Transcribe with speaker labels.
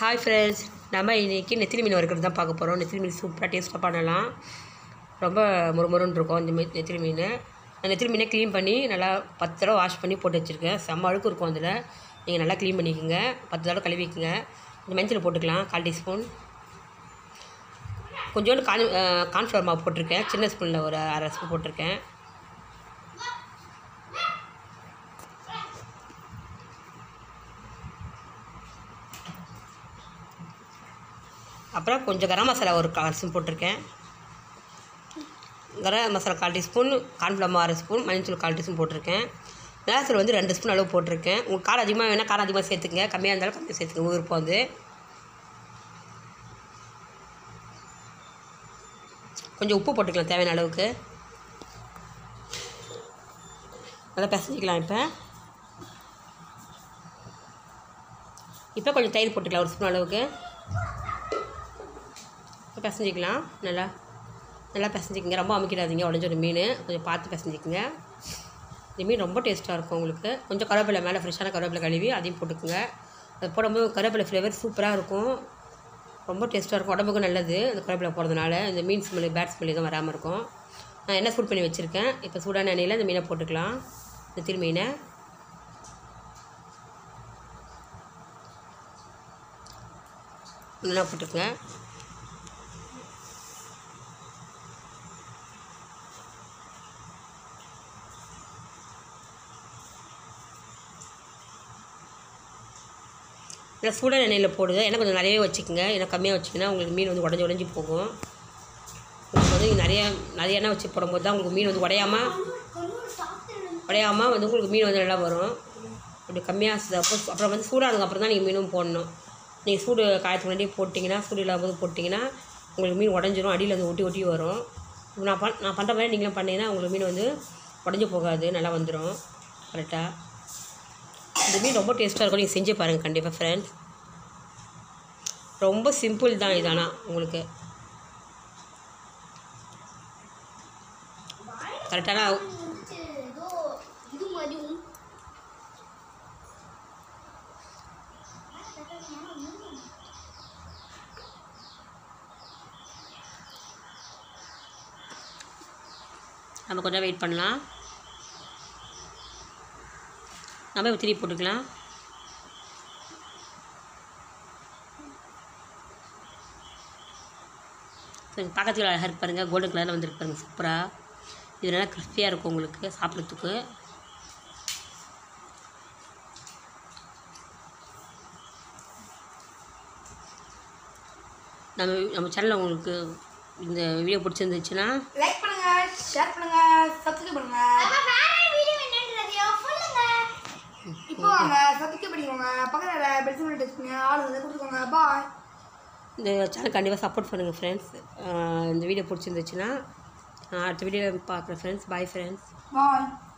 Speaker 1: hi friends நம்ம இன்றைக்கி நெத்திலி மீன் வறுக்கிறது தான் பார்க்க போகிறோம் நெத்திலி மீன் சூப்பராக டேஸ்ட்டாக பண்ணலாம் ரொம்ப முறுமுறுன்னு இருக்கும் இந்த மீ நெத்திலி மீன் நான் நெத்திலி மீனை க்ளீன் பண்ணி நல்லா பத்து தடவை வாஷ் பண்ணி போட்டு வச்சுருக்கேன் செம்ம அழுக்கு இருக்கும் அதில் நீங்கள் நல்லா க்ளீன் பண்ணிக்கோங்க பத்து தடவை கழுவிக்குங்க இந்த மஞ்சள் போட்டுக்கலாம் கால் டீஸ்பூன் கொஞ்சோண்டு கான் கார்ன்ஃப்ளவர் மாவு போட்டிருக்கேன் சின்ன ஸ்பூனில் ஒரு அரை ஸ்பூன் போட்டிருக்கேன் அப்புறம் கொஞ்சம் கரம் மசாலா ஒரு கால் ஸ்பூன் போட்டிருக்கேன் கரம் மசாலா கால் டீஸ்பூன் கார்ன்ஃப்ளவர் மாவு அரை ஸ்பூன் மஞ்சள் கால் டீஸ்பூன் போட்டிருக்கேன் மிளகாத்தூள் வந்து ரெண்டு ஸ்பூன் அளவு போட்டிருக்கேன் உங்களுக்கு காரம் அதிகமாக வேணால் காரம் அதிகமாக சேர்த்துங்க கம்மியாக இருந்தாலும் கம்மியாக சேர்த்துங்க உங்கள் விருப்பம் வந்து கொஞ்சம் உப்பு போட்டுக்கலாம் தேவையான அளவுக்கு நல்லா பிசைஞ்சிக்கலாம் இப்போ இப்போ கொஞ்சம் தயிர் போட்டுக்கலாம் ஒரு ஸ்பூன் அளவுக்கு இப்போ பிசைஞ்சிக்கலாம் நல்லா நல்லா பிசைஞ்சிக்கங்க ரொம்ப அமுக்கிடாதீங்க உடஞ்சோட மீன் கொஞ்சம் பார்த்து பிசைஞ்சிக்கங்க இந்த மீன் ரொம்ப டேஸ்ட்டாக இருக்கும் உங்களுக்கு கொஞ்சம் கருவேப்பிலை மேலே ஃப்ரெஷ்ஷான கருவேப்பிலை கழுவி அதையும் போட்டுக்குங்க அது போடும்போது கருவேப்பிலை ஃப்ளேவர் சூப்பராக இருக்கும் ரொம்ப டேஸ்ட்டாக இருக்கும் உடம்புக்கும் நல்லது அந்த கருவேப்பிலை போடுறதுனால இந்த மீன் ஸ்மெல் பேட் ஸ்மெல் எதுவும் வராமல் இருக்கும் நான் எண்ணெய் சூட் பண்ணி வச்சுருக்கேன் இப்போ சூடான எண்ணெயில் இந்த மீனை போட்டுக்கலாம் இந்த திரு மீனை நல்லா போட்டுக்கங்க இல்லை சூடான எண்ணெயில் போடுங்க எண்ணெய் கொஞ்சம் நிறையவே வச்சுக்கோங்க ஏன்னா கம்மியாக வச்சிங்கன்னா உங்களுக்கு மீன் வந்து உடஞ்சி உடஞ்சி போகும் உங்களுக்கு வந்து நிறைய நிறைய எண்ணெய் வச்சு போடும்போது தான் உங்களுக்கு மீன் வந்து உடையாமல் உடையாமல் வந்து உங்களுக்கு மீன் வந்து நல்லா வரும் அப்படி கம்மியாக அப்போ அப்புறம் வந்து சூடானதுக்கு அப்புறம் தான் நீங்கள் மீனும் போடணும் நீங்கள் சூடு காயத்துக்கு முன்னாடியே போட்டிங்கன்னா சூடு இல்லாத போது போட்டிங்கன்னா உங்களுக்கு மீன் உடஞ்சிரும் அடியில் வந்து ஒட்டி ஒட்டி வரும் இப்போ நான் பண் நான் பண்ணுற மாதிரி நீங்களும் பண்ணீங்கன்னா உங்களுக்கு மீன் வந்து உடஞ்சி போகாது நல்லா வந்துடும் கரெக்டாக இந்த மீன் ரொம்ப டேஸ்ட்டாக இருக்கும் நீங்கள் செஞ்சு பாருங்கள் கண்டிப்பாக ஃப்ரெண்ட்ஸ் ரொம்ப சிம்பிள் தான் இது ஆனால் உங்களுக்கு கரெக்டான
Speaker 2: இது மாதிரி
Speaker 1: நம்ம கொஞ்சம் வெயிட் பண்ணலாம் நம்ம இப்போ திருப்பி போட்டுக்கலாம் சரி பார்க்கறதுக்கு அழகாக இருக்கு பாருங்கள் கோல்டன் கலரில் வந்துருக்கு பாருங்கள் சூப்பராக இது நல்லா கிறிஸ்பியாக இருக்கும் உங்களுக்கு சாப்பிட்றதுக்கு நம்ம நம்ம சேனலில் உங்களுக்கு இந்த வீடியோ பிடிச்சிருந்துச்சுன்னா
Speaker 3: லைக் பண்ணுங்க ஷேர் பண்ணுங்க சப்ஸ்கிரைப் பண்ணுங்க
Speaker 2: நம்ம வேற வீடியோ என்னன்றதையும் சொல்லுங்க
Speaker 3: இப்போ வாங்க சப்ஸ்கிரைப் பண்ணிக்கோங்க பக்கத்தில் பெல் சிம்பிள் டச் பண்ணுங்க ஆள் வந்து கொடுத்துக்கோங்க பாய்
Speaker 1: இந்த சேனல் கண்டிப்பாக சப்போர்ட் பண்ணுங்கள் ஃப்ரெண்ட்ஸ் இந்த வீடியோ பிடிச்சிருந்துச்சுன்னா அடுத்த வீடியோ பார்க்குறேன் ஃப்ரெண்ட்ஸ் பாய் ஃப்ரெண்ட்ஸ்
Speaker 3: பாய்